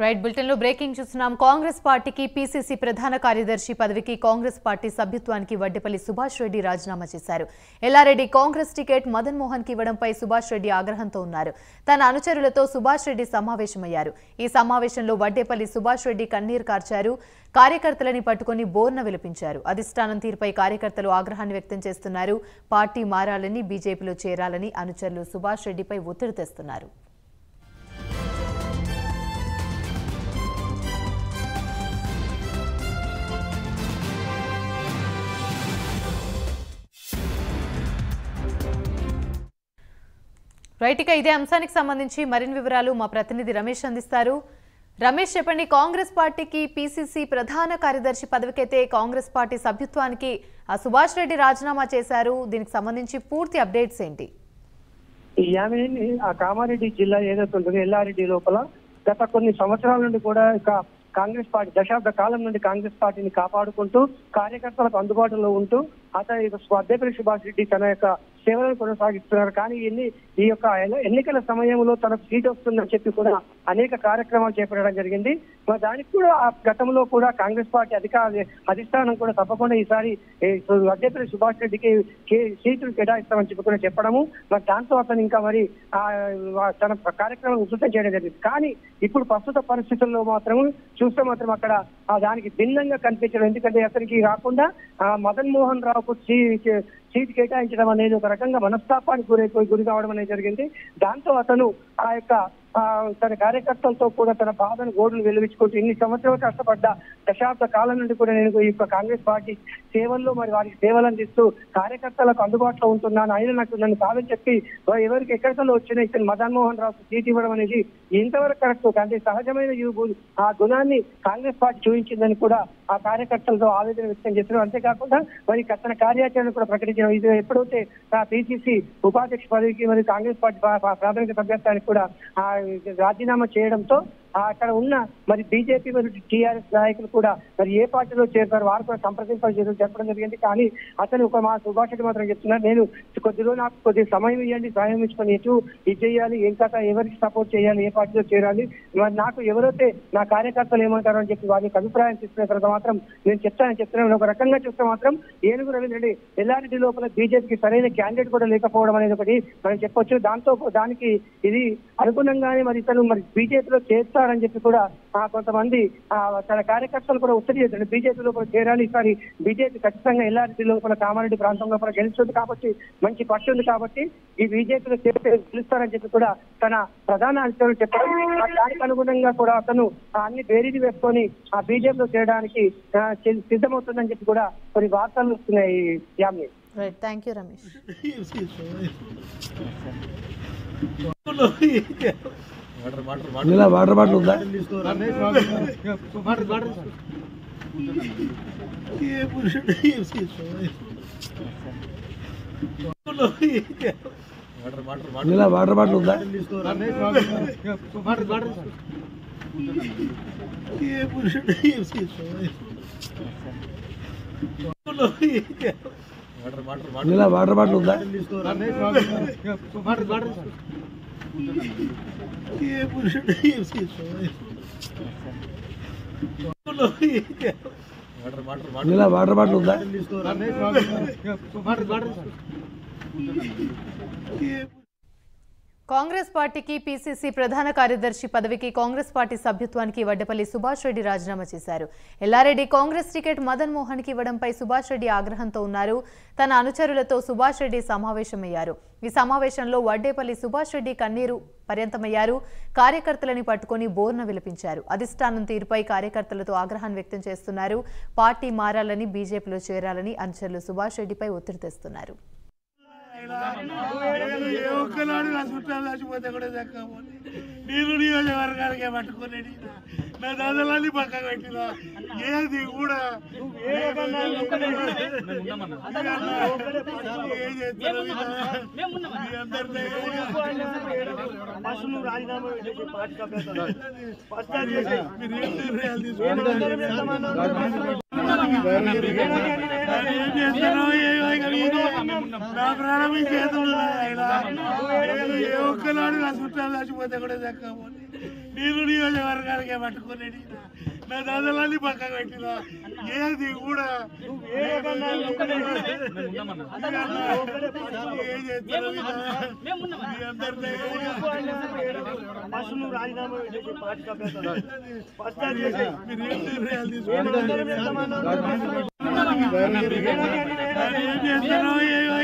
Right bulletin లో breaking చూస్తున్నాం కాంగ్రెస్ పార్టీకి పీసీసీ ప్రధాన కార్యదర్శి పదవికి కాంగ్రెస్ పార్టీ సభ్యత్వానికి వడ్డేపల్లి సుభాష్ రెడ్డి రాజీనామా చేశారు ఎల్లారెడ్డి కాంగ్రెస్ టికెట్ మదన్ మోహన్ కి ఇవ్వడంపై సుభాష్ రెడ్డి ఆగ్రహంతో ఉన్నారు తన అనుచరులతో సుభాష్ రెడ్డి సమావేశమయ్యారు ఈ సమావేశంలో వడ్డేపల్లి సుభాష్ రెడ్డి కన్నీరు కార్చారు కార్యకర్తలని పట్టుకుని బోర్న విలపించారు అధిష్టానం తీరుపై కార్యకర్తలు ఆగ్రహాన్ని వ్యక్తం చేస్తున్నారు పార్టీ మారాలని బీజేపీలో చేరాలని అనుచరులు సుభాష్ రెడ్డిపై ఒత్తిడి తెస్తున్నారు రైట్ ఇక ఇదే అంశానికి సంబంధించి మరిన్ని వివరాలు మా ప్రతినిధి రమేష్ అందిస్తారు రమేష్ చెప్పండి కాంగ్రెస్ పార్టీకి పీసీసీ ప్రధాన కార్యదర్శి పదవికైతే కాంగ్రెస్ పార్టీ సభ్యత్వానికి ఆ సుభాష్ రెడ్డి రాజీనామా చేశారు దీనికి సంబంధించి పూర్తి అప్డేట్స్ ఏంటి ఈ యామిని ఆ కామారెడ్డి జిల్లా ఏదైతే ఉంటుందో ఎల్లారెడ్డి లోపల గత కొన్ని సంవత్సరాల నుండి కూడా ఇక కాంగ్రెస్ పార్టీ దశాబ్ద కాలం నుండి కాంగ్రెస్ పార్టీని కాపాడుకుంటూ కార్యకర్తలకు అందుబాటులో ఉంటూ అతని అద్దెపల్లి సుభాష్ రెడ్డి తన యొక్క సేవలను కొనసాగిస్తున్నారు కానీ ఎన్ని ఈ యొక్క ఎల- ఎన్నికల సమయంలో తనకు సీట్ వస్తుందని చెప్పి కూడా అనేక కార్యక్రమాలు చేపట్టడం జరిగింది మరి దానికి కూడా ఆ గతంలో కూడా కాంగ్రెస్ పార్టీ అధికార అధిష్టానం కూడా తప్పకుండా ఈసారి ఏ, అద్దెపల్లి సుభాష్ రెడ్డికి కే- సీటులు కేటాయిస్తామని చెప్పి కూడా చెప్పడము మరి దాంతో అతను ఇంకా మరి ఆ, ఆ, తన కార్యక్రమం ఉధృతం చేయడం జరిగింది కానీ ఇప్పుడు ప్రస్తుత పరిస్థితుల్లో మాత్రం చూస్తే మాత్రం అక్కడ ఆ దానికి భిన్నంగా కనిపించడం ఎందుకంటే అతనికి కాకుండా ఆ, మదన్ మోహన్ రావుకు సీ- సీట్ కేటాయించడం అనేది ఒక రకంగా మనస్తాపానికి గురైపోయి గురి కావడం అనేది జరిగింది దాంతో అతను ఆ యొక్క ఆ, తన కార్యకర్తలతో కూడా తన బాధను గోడులు వెలువించుకుంటూ ఇన్ని సంవత్సరాలు కష్టపడ్డ దశాబ్ద కాలం నుండి కూడా నేను ఈ యొక్క కాంగ్రెస్ పార్టీ సేవల్లో మరి వారికి సేవలు అందిస్తూ కార్యకర్తలకు అందుబాటులో ఉంటున్నాను ఆయన నాకు నన్ను కాదని చెప్పి ఎవరికి ఎక్కడికల్లో వచ్చినా ఇతను మదన్ మోహన్ రావు సీట్ ఇవ్వడం అనేది ఎంతవరకు కరెక్ట్ అంటే సహజమైన యు- ఆ గుణాన్ని కాంగ్రెస్ పార్టీ చూపించిందని కూడా ఆ కార్యకర్తలతో ఆవేదన వ్యక్తం చేస్తున్నారు అంతేకాకుండా మరి తన కార్యాచరణ కూడా ప్రకటించడం ఇది ఎప్పుడైతే ఆ పిసిసి ఉపాధ్యక్ష పదవికి మరి కాంగ్రెస్ పార్టీ ప్రా- ప్రా- ప్రాథమిక సభ్యత్వానికి కూడా ఆ రాజీనామా చేయడంతో ఆ అక్కడ ఉన్న మరి బీజేపీ మరియు టీఆర్ఎస్ నాయకులు కూడా మరి ఏ పార్టీలో చేరుతారు వారు కూడా సంప్రదింపులు చేయడం చెప్పడం జరిగింది కానీ అతను ఒక మా సుభాష్ రెడ్డి మాత్రం చెప్తున్నారు నేను కొద్దిలో నాకు కొద్ది సమయం ఇవ్వండి సమయం ఇచ్చుకొని ఎటు ఇది చేయాలి ఏం కథ ఎవరికి సపోర్ట్ చేయాలి ఏ పార్టీలో చేరాలి మరి నాకు ఎవరైతే నా కార్యకర్తలు ఏమంటారో అని చెప్పి వారికి అభిప్రాయం తీసుకున్న తర్వాత మాత్రం నేను చెప్తానని చెప్తున్నాను ఒక రకంగా చూస్తే మాత్రం ఏనుగు రవీంద్ర రెడ్డి ఎల్లారెడ్డి లోపల బీజేపీకి సరైన క్యాండిడేట్ కూడా లేకపోవడం అనేది ఒకటి మనం చెప్పొచ్చు దాంతో దానికి ఇది అనుగుణంగానే మరి ఇతను మరి బీజేపీలో చేస్తారని చెప్పి కూడా ఆ, కొంతమంది ఆ, తన కార్యకర్తలు కూడా ఒత్తిడి చేశారు బీజేపీ లోపల చేరాలి ఈసారి బీజేపీ ఖచ్చితంగా ఎల్లారెడ్డి లోపల కామారెడ్డి ప్రాంతం లోపల గెలుస్తుంది కాబట్టి మంచి పట్టు ఉంది కాబట్టి ఈ బీజేపీలో చేరితే గెలుస్తారని చెప్పి కూడా తన ప్రధాన అంశాలు చెప్పారు ఆ దానికి అనుగుణంగా కూడా అతను ఆ అన్ని బేరీలు వేసుకొని ఆ బీజేపీలో చేరడానికి ఆ, సి- సిద్ధమవుతుందని చెప్పి కూడా కొన్ని వార్తలు వస్తున్నాయి యామ్ని రైట్ థ్యాంక్ యూ రమేష్ ఇలా వాటర్ బాటిల్ ఉందా ఇలా వాటర్ బాటిల్ ఉందా ఇలా వాటర్ బాటిల్ ఉందా ఇలా వాటర్ బాటిల్ ఉందా కాంగ్రెస్ పార్టీకి పీసీసీ ప్రధాన కార్యదర్శి పదవికి కాంగ్రెస్ పార్టీ సభ్యత్వానికి వడ్డపల్లి సుభాష్ రెడ్డి రాజీనామా చేశారు ఎల్లారెడ్డి కాంగ్రెస్ టికెట్ మదన్ మోహన్ కి ఇవ్వడంపై సుభాష్ రెడ్డి ఆగ్రహంతో ఉన్నారు తన అనుచరులతో సుభాష్ రెడ్డి సమావేశమయ్యారు ఈ సమావేశంలో వడ్డేపల్లి సుభాష్ రెడ్డి కన్నీరు పర్యంతమయ్యారు కార్యకర్తలని పట్టుకొని బోర్న విలపించారు అధిష్టానం తీరుపై కార్యకర్తలతో ఆగ్రహాన్ని వ్యక్తం చేస్తున్నారు పార్టీ మారాలని బీజేపీలో చేరాలని అనుచరులు సుభాష్ రెడ్డిపై ఒత్తిడి తెస్తున్నారు ఒక్కనాడు నా చుట్టాలు చచ్చిపోతే కూడా దక్కపోతే నేను నియోజకవర్గానికి పట్టుకునేది నా దాదాలన్నీ పక్కకు పెట్టిన ఏది కూడా ఏం చేస్తారో మీ అందరినీ మీరు ఏం నిర్ణయాలు తీసుకుంటారు? ఏం చేస్తారో ఏమో ఇక మీరే. నా ప్రాణం మీ చేతుల్లో ఉన్నది ఆయన. ఏ ఒక్కనాడు నా చుట్టాలు చచ్చిపోతే కూడా దక్కపోతే నేను నియోజకవర్గానికే పట్టుకునేది నా దాదాలన్నీ పక్కకు పెట్టిన ఏది కూడా ఏం చేస్తారో మీ అందరినీ ఫస్ట్ నువ్వు రాజీనామా చేసి పార్టీ సభ్యత్వం ఫస్ట్ అది చేసి మీరు ఏం నిర్ణయాలు తీసుకుంటారు ఎంతమంది ఏం చేస్తారో ఏమో